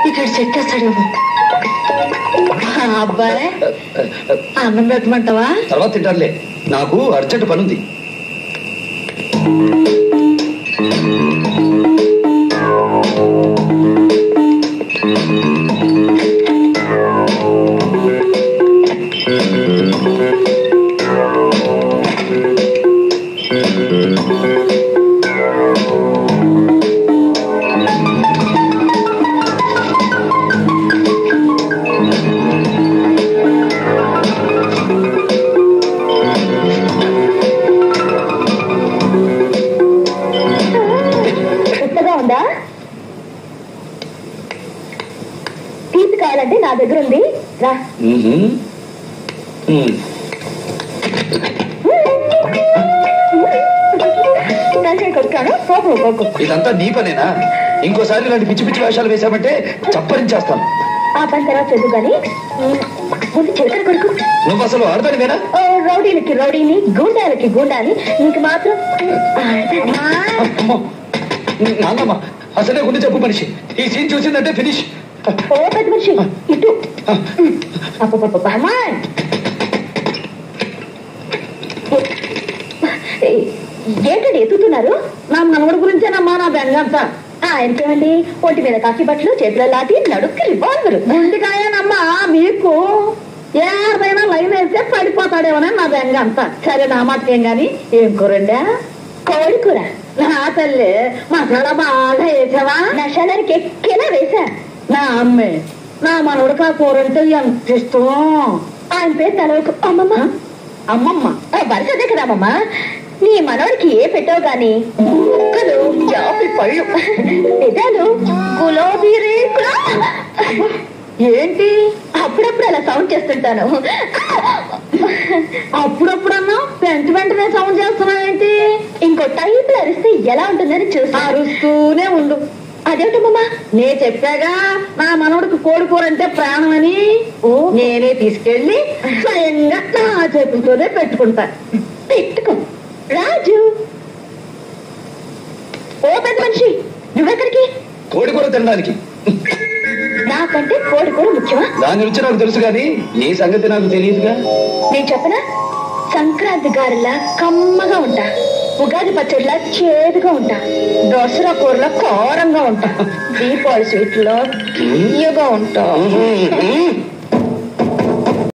ఇక్కడ చెక్కేస్తాడేమో ఆ అబ్బాయి అన్నం పెట్టమంటావా తర్వాత తింటారులే నాకు అర్జెంట్ పనుంది ఉత్తగా ఉందా తీపి కావాలంటే నా దగ్గర ఉంది రా మ్మ్హ్మ్. మ్మ్. కలిసి కొడుకాను కోపు కోకు ఇదంతా నీ పనేనా ఇంకోసారి ఇలాంటి పిచ్చి పిచ్చి వేషాలు వేశామంటే చప్పరించేస్తాను ఆ పని తర్వాత చదువు కానీ ముందు చిలకడ కొడుకు నువ్వు అసలు ఆడదానివేనా ఓ, రౌడీలకి రౌడీని గుండాలకి గుండాని నీకు మాత్రం ఆడదాని. అమ్మో. నాన్నమ్మ అసలే గుండె చెప్పు మనిషి ఈ సీన్ చూసిందంటే ఫినిష్ ఓ పెద్ద మనిషి ఇటు అబ్బబ్బబ్బ, అమ్మాయ్. ఏ- ఏంటండి ఎత్తుతున్నారు నా మనవడి గురించేనమ్మా నా బెంగంతా ఆయనకేమండి ఒంటి మీద కాకి బట్టలు చేతిలో లాటి నడుక్కి రివాల్వర్ గుండెకాయనమ్మా మీకు ఏదైనా లైన్ వేస్తే పడిపోతాడేమోనని నా బెంగ అంతా సరే నా మాటకేం గాని ఏం కూరండా కోడి కూర నా తల్లి మసాలా బాగా వేసావా నశాలానికి ఎక్కేలా వేసా నా అమ్మే నా మనవడికి ఆ కూర అంటే ఎంత ఇష్టం ఆయన పేరు తలవకు అమ్మమ్మ అమ్మమ్మ వరుస అదే కదా అమ్మమ్మ నీ మనవడికి ఏ పెట్టావు గాని ముక్కలు జాపి పళ్ళు పెదాలు గులాబీ రేకులు ఏంటి అప్పుడప్పుడు అలా సౌండ్ చేస్తుంటాను అప్పుడప్పుడన్నా వెంట వెంటనే సౌండ్ చేస్తున్నావేంటి ఇంకో టైప్ లో అరిస్తే ఎలా ఉంటుందని చూసి అరుస్తూనే ఉండు అదేమిటమ్మా నే చెప్పాగా నా మనవడికి కోడి కూర అంటే ప్రాణం అని నేనే తీసుకెళ్లి స్వయంగా నా చేతులతోనే పెట్టుకుంటా పెట్టుకో రాజు ఓ పెద్ద మనిషి నువ్వెక్కడికి కోడి కూర తినడానికి నాకంటే కోడి కూర ముఖ్యమా దాని రుచి నాకు తెలుసు కానీ నీ సంగతి నాకు తెలియదుగా నేను చెప్పనా సంక్రాంతి గారెలా కమ్మగా ఉంటా ఉగాది పచ్చడిలా చేదుగా ఉంటా దసరా కూరలో కారంగా ఉంటా దీపావళి స్వీట్లో తీయగా ఉంటా మ్మ్.